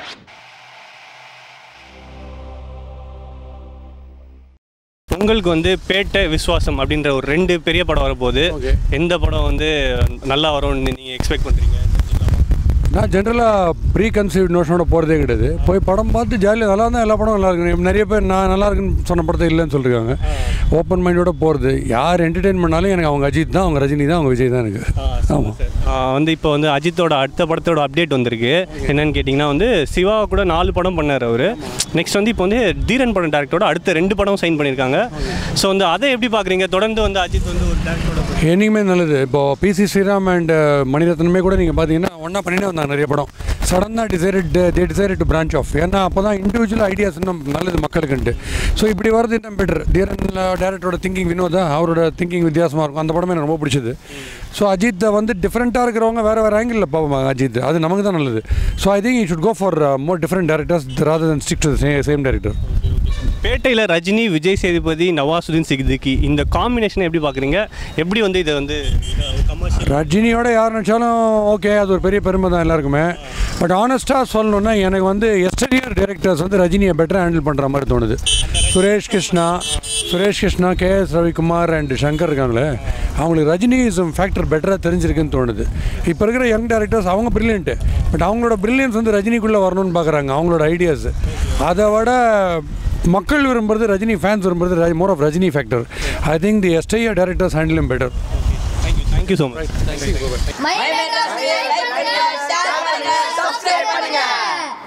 உங்களுக்கு வந்து பேட்டை விஸ்வாசம் அப்படின்ற ஒரு ரெண்டு பெரிய படம் வரப்போகுது எந்த படம் வந்து நல்லா வரும்னு நீங்கள் எக்ஸ்பெக்ட் பண்ணுறீங்க நான் ஜென்ரலாக ப்ரீ கன்சீவ் நோஷனோட போகிறதே கிடையாது போய் படம் பார்த்து ஜாலியாக நல்லா இருந்தால் எல்லா படம் நல்லா இருக்கு நிறைய பேர் நான் நல்லா இருக்குன்னு சொன்ன படத்தை இல்லைன்னு சொல்லியிருக்காங்க ஓப்பன் மைண்டோட போகிறது யார் என்டர்டெயின் பண்ணாலும் எனக்கு அவங்க அஜித் தான் அவங்க ரஜினி தான் அவங்க விஜய் தான் எனக்கு ஆமாம் வந்து இப்போ வந்து அஜித்தோட அடுத்த படத்தோட அப்டேட் வந்திருக்கு என்னன்னு கேட்டிங்கன்னா வந்து சிவா கூட நாலு படம் பண்ணார் அவர் நெக்ஸ்ட் வந்து இப்போ வந்து தீரன் படம் டேரக்டரோட அடுத்த ரெண்டு படம் சைன் பண்ணியிருக்காங்க ஸோ வந்து அதை எப்படி பார்க்குறீங்க தொடர்ந்து வந்து அஜித் வந்து ஒரு டேரக்டரோட என்னைக்குமே நல்லது இப்போது பிசி ஸ்ரீராம் அண்ட் மணிரத்னமே கூட நீங்கள் பார்த்தீங்கன்னா ஒன்றா பண்ணிட்டே வந்தாங்க நிறைய படம் சடனாக decided they decided to branch off ஏன்னா அப்போ தான் இண்டிவிஜுவல் ஐடியாஸ் இன்னும் நல்லது மக்களுக்குன்ட்டு ஸோ இப்படி வரது இன்னும் பெட்டர் தீரன் டேரக்டரோட திங்கிங் வினோதா அவரோட திங்கிங் வித்தியாசமாக இருக்கும் அந்த படமே எனக்கு ரொம்ப பிடிச்சது ஸோ அஜித்தை வந்து டிஃப்ரெண்ட்டாக இருக்கிறவங்க வேறு வேறு ஆங்கிளில் பார்ப்பாங்க அஜித் அது நமக்கு தான் நல்லது so I think you should go for more different directors rather than stick to same director பேட்டையில் ரஜினி விஜய் சேதுபதி நவாசுதீன் சித்திகி இந்த காம்பினேஷனை எப்படி பார்க்குறீங்க எப்படி வந்து இதை வந்து கமர்ஷியல் ரஜினியோட யார் நினச்சாலும் ஓகே அது ஒரு பெரிய பெருமை தான் எல்லாருக்குமே பட் ஆனஸ்ட்டாக சொல்லணுன்னா எனக்கு வந்து எஸ்டரியர் டேரக்டர்ஸ் வந்து ரஜினியை பெட்டராக ஹேண்டில் பண்ணுற மாதிரி தோணுது Suresh Krishna Suresh Krishna K S Ravikumar and Shankar இருக்காங்களே அவங்களுக்கு ரஜினிசம் ஃபேக்டர் பெட்டராக தெரிஞ்சிருக்குன்னு தோணுது இப்போ இருக்கிற யங் டேரக்டர்ஸ் அவங்க ப்ரில்லியன்ட்டு பட் அவங்களோட ப்ரில்லியன்ஸ் வந்து ரஜினிக்குள்ளே வரணும்னு பார்க்குறாங்க அவங்களோட ஐடியாஸ் அதை விட மக்கள் விரும்புறது ரஜினி ஃபேன்ஸ் விரும்புறது more of Rajini factor I think the எஸ்டையர் டேரக்டர்ஸ் ஹேண்டிலும் better thank you so much my Madras like பண்ணுங்க ஷேர் பண்ணுங்க சப்ஸ்கிரைப் பண்ணுங்க